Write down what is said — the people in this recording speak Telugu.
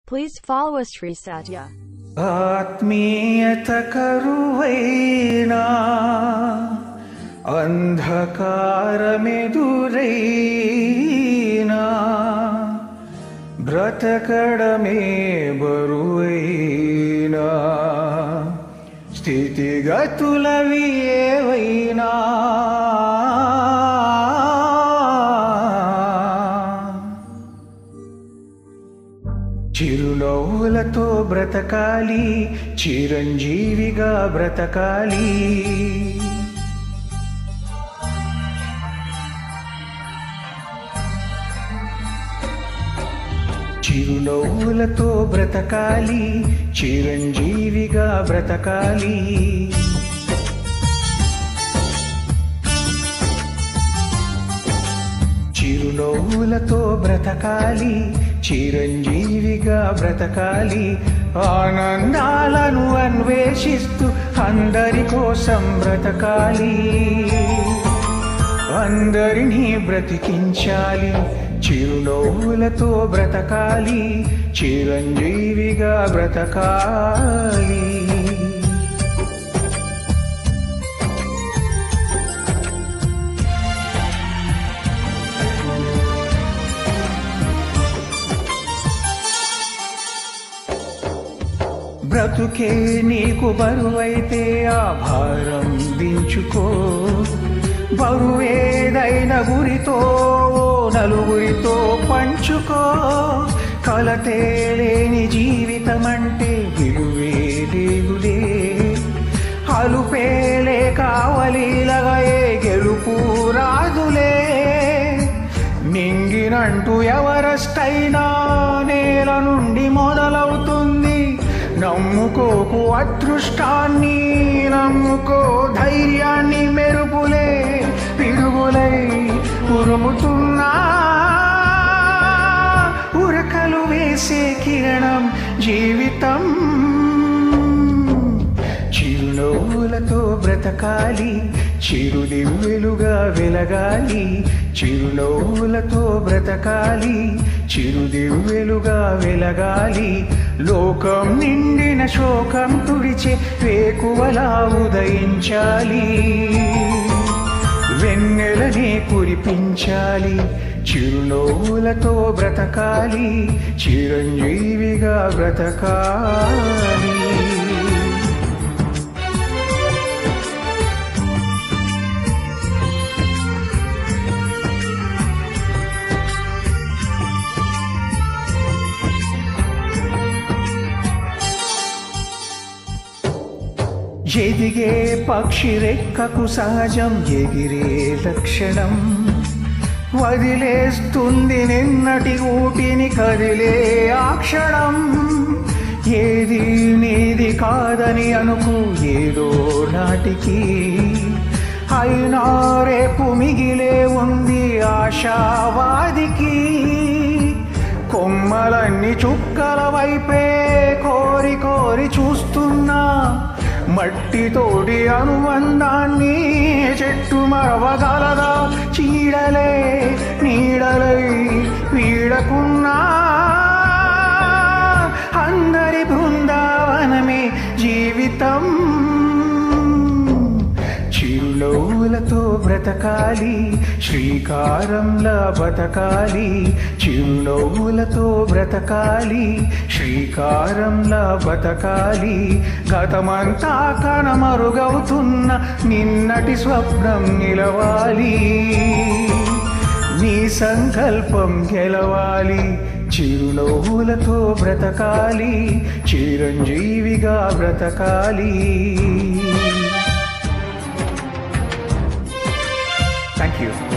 Please follow us Sri Satya. ఆత్మీయత కరువైనా అంధకారమెదురైనా బ్రతకడమే బరువైనా స్థితిగతులవి ఏవైనా చిరునవ్వులతో బ్రతకాలి చిరంజీవిగా బ్రతకాలి చిరునవ్వులతో బ్రతకాలి చిరంజీవిగా బ్రతకాలి చిరునవ్వులతో బ్రతకాలి చిరంజీవిగా బ్రతకాలి ఆనందాలను అన్వేషిస్తూ అందరి కోసం బ్రతకాలి అందరినీ బ్రతికించాలి చిరునవ్వులతో బ్రతకాలి చిరంజీవిగా బ్రతకాలి బ్రతుకే నీకు బరువైతే ఆ భారం దించుకో బరువేదైన గురితో ఓ నలుగురితో పంచుకో కలతే లేని జీవితం అంటే విలువే లేదులే అలుపేలే కావలీలగా ఏ గెలుపు రాదులే నింగినంటూ ఎవరస్టైనా నేల నుండి మొదలవుతుంది నమ్ముకోకు అదృష్టాన్ని నమ్ముకో ధైర్యాన్ని మెరుపులే పిడుగులై ఉరుముతున్నా ఉరకలు వేసే కిరణం జీవితం చిరునవ్వులతో బ్రతకాలి చిరుదివ్వెలుగా వెలగాలి చిరునవ్వులతో బ్రతకాలి చిరుదివ్వెలుగా వెలగాలి లోకం నిండిన శోకం తుడిచే వేకువలా ఉదయించాలి వెన్నెలనే కురిపించాలి చిరునవ్వులతో బ్రతకాలి చిరంజీవిగా బ్రతకాలి ఎదిగే పక్షి రెక్కకు సహజం ఎగిరే లక్షణం వదిలేస్తుంది నిన్నటి ఊపిని కదిలే ఆ క్షణం ఏది నీది కాదని అనుకు ఏదో నాటికి అయినా రేపు మిగిలే ఉంది ఆశావాదికి కొమ్మలన్నీ చుక్కల వైపే కోరి కోరి చూస్తున్నా మట్టితోటి అనుబంధాన్ని చెట్టు మరవగలదా చీడలే నీడలై వీడకున్నా అందరి బృందావనమే జీవితం చిరునవ్వులతో బ్రతకాలి శ్రీకారంలా బతకాలి చిరునవ్వులతో బ్రతకాలి శ్రీకారంలా బతకాలి గతమంతా కనమరుగవుతున్న నిన్నటి స్వప్నం నిలవాలి నీ సంకల్పం గెలవాలి చిరునవ్వులతో బ్రతకాలి చిరంజీవిగా బ్రతకాలి థ్యాంక్ యూ